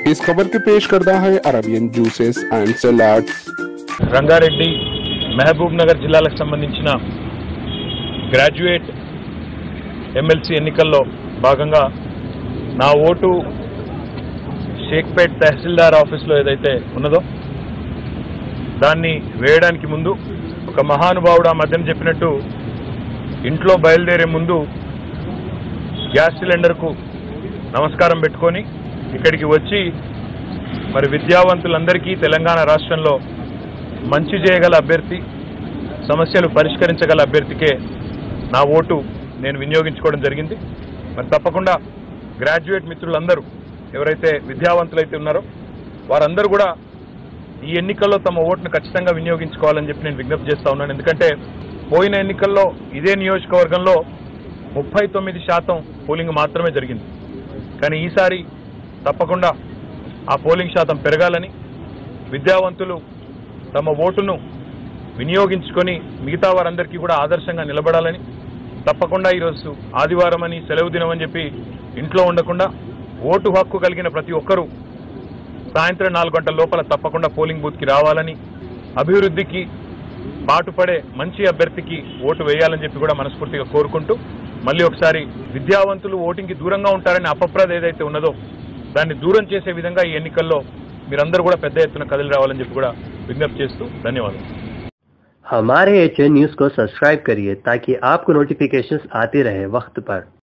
इस खबर के पेश करता है Arabian juices and salads Rangareddy Mahabubnagar జిల్లాలకు సంబంధించిన గ్రాడ్యుయేట్ ఎమ్మెల్సీ ఎన్నికల్లో భాగంగా నా ఓటు షేక్పేట్ తహసీల్దార్ ఆఫీస్లో ఏదైతే ఉన్నదో దాన్ని వేయడానికి ముందు ఒక మహానుభావుడు ఆ మధ్యన చెప్పినట్టు ఇంట్లో బయలుదేరే ముందు గ్యాస్ సిలిండర్కు నమస్కారం పెట్టుకొని ఇక్కడికి వచ్చి మరి విద్యావంతులందరికీ తెలంగాణ రాష్ట్రంలో మంచి చేయగల అభ్యర్థి సమస్యలు పరిష్కరించగల అభ్యర్థికే నా ఓటు నేను వినియోగించుకోవడం జరిగింది మరి తప్పకుండా గ్రాడ్యుయేట్ మిత్రులందరూ ఎవరైతే విద్యావంతులైతే ఉన్నారో వారందరూ కూడా ఈ ఎన్నికల్లో తమ ఓటును ఖచ్చితంగా వినియోగించుకోవాలని చెప్పి నేను విజ్ఞప్తి చేస్తా ఉన్నాను ఎందుకంటే పోయిన ఎన్నికల్లో ఇదే నియోజకవర్గంలో ముప్పై తొమ్మిది శాతం పోలింగ్ మాత్రమే జరిగింది కానీ ఈసారి తప్పకుండా ఆ పోలింగ్ శాతం పెరగాలని విద్యావంతులు తమ ఓటును వినియోగించుకొని మిగతా వారందరికీ కూడా ఆదర్శంగా నిలబడాలని తప్పకుండా ఈరోజు ఆదివారం అని సెలవు దినం అని చెప్పి ఇంట్లో ఉండకుండా ఓటు హక్కు కలిగిన ప్రతి ఒక్కరూ సాయంత్రం నాలుగు గంటల లోపల తప్పకుండా పోలింగ్ బూత్కి రావాలని అభివృద్ధికి పాటుపడే మంచి అభ్యర్థికి ఓటు వేయాలని చెప్పి కూడా మనస్ఫూర్తిగా కోరుకుంటూ మళ్ళీ ఒకసారి విద్యావంతులు ఓటింగ్కి దూరంగా ఉంటారనే అపప్రద ఏదైతే ఉన్నదో దాన్ని దూరం చేసే విధంగా ఈ ఎన్నికల్లో మీరందరూ కూడా పెద్ద ఎత్తున కదిలి రావాలని చెప్పి కూడా విజ్ఞప్తి చేస్తూ ధన్యవాదాలు हमारे एच न्यूज को सब्सक्राइब करिए ताकि आपको नोटिफिकेशंस आते रहे वक्त पर